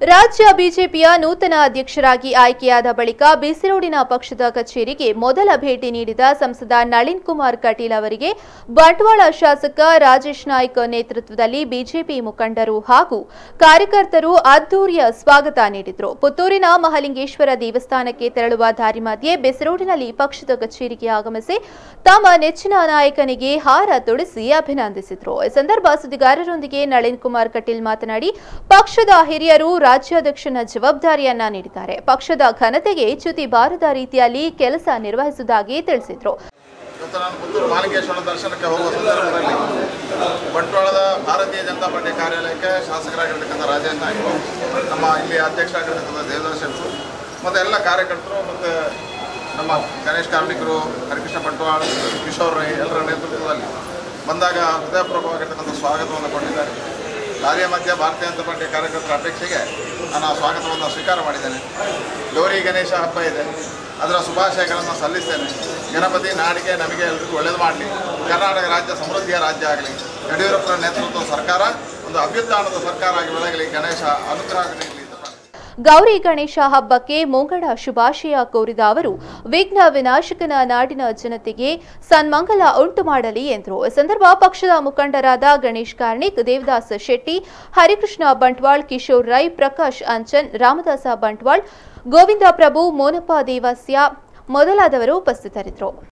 ರಾಜ್ಯ ಬಿಜೆಪಿಯ ನೂತನ ಅಧ್ಯಕ್ಷರಾಗಿ ಆಯ್ಕೆಯಾದ ಬಳಿಕ ಬಿಸಿರೋಡಿನ ಪಕ್ಷದ ಕಚೇರಿಗೆ ಮೊದಲ ಭೇಟಿ ನೀಡಿದ ಸಂಸದ ನಳಿನ್ ಕುಮಾರ್ ಕಟೀಲ್ ಅವರಿಗೆ ಬಂಟ್ವಾಳ ಶಾಸಕ ರಾಜೇಶ್ ನಾಯ್ಕ್ ನೇತೃತ್ವದಲ್ಲಿ ಬಿಜೆಪಿ ಮುಖಂಡರು ಹಾಗೂ ಕಾರ್ಯಕರ್ತರು ಅದ್ದೂರಿಯ ಸ್ವಾಗತ ನೀಡಿದರು ಪುತ್ತೂರಿನ ಮಹಲಿಂಗೇಶ್ವರ ದೇವಸ್ಥಾನಕ್ಕೆ ತೆರಳುವ ದಾರಿ ಮಧ್ಯೆ ಬಿಸಿರೋಡಿನಲ್ಲಿ ಪಕ್ಷದ ಕಚೇರಿಗೆ ಆಗಮಿಸಿ ತಮ್ಮ ನೆಚ್ಚಿನ ನಾಯಕನಿಗೆ ಹಾರ ತೊಡಿಸಿ ಅಭಿನಂದಿಸಿದರು ಈ ಸಂದರ್ಭ ಸುದ್ದಿಗಾರರೊಂದಿಗೆ ನಳಿನ್ ಕುಮಾರ್ ಕಟೀಲ್ ಮಾತನಾಡಿ ಪಕ್ಷದ ಹಿರಿಯರು ರಾಜ್ಯಾಧ್ಯಕ್ಷನ ಜವಾಬ್ದಾರಿಯನ್ನ ನೀಡಿದ್ದಾರೆ ಪಕ್ಷದ ಘನತೆಗೆ ಚ್ಯುತಿ ಬಾರದ ರೀತಿಯಲ್ಲಿ ಕೆಲಸ ನಿರ್ವಹಿಸುವುದಾಗಿ ತಿಳಿಸಿದರು ಇವತ್ತು ನಾನು ಪುತ್ತೂರು ಮಾಲಿಂಗೇಶ್ವರ ದರ್ಶನಕ್ಕೆ ಹೋಗುವ ಸಂದರ್ಭದಲ್ಲಿ ಬಂಟ್ವಾಳದ ಭಾರತೀಯ ಜನತಾ ಪಾರ್ಟಿ ಕಾರ್ಯಾಲಯಕ್ಕೆ ಶಾಸಕರಾಗಿರ್ತಕ್ಕಂಥ ರಾಜೇಂದ್ರ ನಾಯ್ಕು ನಮ್ಮ ಇಲ್ಲಿ ಅಧ್ಯಕ್ಷರಾಗಿರ್ತಕ್ಕಂಥ ದೇವದಾಸ್ ಶೆಟ್ಟರು ಮತ್ತು ಎಲ್ಲ ಕಾರ್ಯಕರ್ತರು ಮತ್ತು ನಮ್ಮ ಗಣೇಶ್ ಕಾರ್ಮಿಕರು ಹರಿಕೃಷ್ಣ ಬಂಟ್ವಾಳ ಕಿಶೋರ್ ರೈ ಎಲ್ಲರ ನೇತೃತ್ವದಲ್ಲಿ ಬಂದಾಗ ಹೃದಯಪೂರ್ವಕವಾಗಿರ್ತಕ್ಕಂಥ ಸ್ವಾಗತವನ್ನು ಕೊಟ್ಟಿದ್ದಾರೆ ದಾರಿಯ ಮಧ್ಯೆ ಭಾರತೀಯ ಜನತಾ ಪಾರ್ಟಿ ಕಾರ್ಯಕರ್ತರ ಅಪೇಕ್ಷೆಗೆ ನಾನು ಆ ಸ್ವಾಗತವನ್ನು ಸ್ವೀಕಾರ ಮಾಡಿದ್ದೇನೆ ಗೌರಿ ಗಣೇಶ ಹಬ್ಬ ಇದೆ ಅದರ ಶುಭಾಶಯಗಳನ್ನು ಸಲ್ಲಿಸ್ತೇನೆ ಗಣಪತಿ ನಾಡಿಗೆ ನಮಗೆ ಎಲ್ರಿಗೂ ಒಳ್ಳೇದು ಮಾಡಲಿ ಕರ್ನಾಟಕ ರಾಜ್ಯ ಸಮೃದ್ಧಿಯ ರಾಜ್ಯ ಆಗಲಿ ಯಡಿಯೂರಪ್ಪರ ನೇತೃತ್ವದ ಸರ್ಕಾರ ಒಂದು ಅಭ್ಯುತ್ಥಾನದ ಸರ್ಕಾರ ಆಗಿ ಬೆಳಗಲಿ ಗಣೇಶ ಅನುಗ್ರಹ ನೀಡಲಿ ಅಂತ ಪ್ರಾರ್ಥಿಸ್ತೇನೆ. ಗೌರಿ ಗಣೇಶ ಹಬ್ಬಕ್ಕೆ ಮುಂಗಡ ಶುಭಾಶಯ ಕೋರಿದ ಅವರು ವಿಘ್ನ ವಿನಾಶಕನ ನಾಡಿನ ಜನತೆಗೆ ಸನ್ಮಂಗಲ ಉಂಟು ಮಾಡಲಿ ಎಂದರು ಈ ಸಂದರ್ಭ ಪಕ್ಷದ ಮುಖಂಡರಾದ ಗಣೇಶ್ ಕಾರ್ಣಿಕ್ ದೇವದಾಸ್ ಶೆಟ್ಟಿ ಹರಿಕೃಷ್ಣ ಬಂಟ್ವಾಳ್ ಕಿಶೋರ್ ರೈ ಪ್ರಕಾಶ್ ಅಂಚನ್ ರಾಮದಾಸ ಬಂಟ್ವಾಳ್ ಗೋವಿಂದ ಪ್ರಭು ಮೋನಪ್ಪ ದೇವಸ್ಯ ಮೊದಲಾದವರು ಉಪಸ್ಥಿತರಿದ್ದರು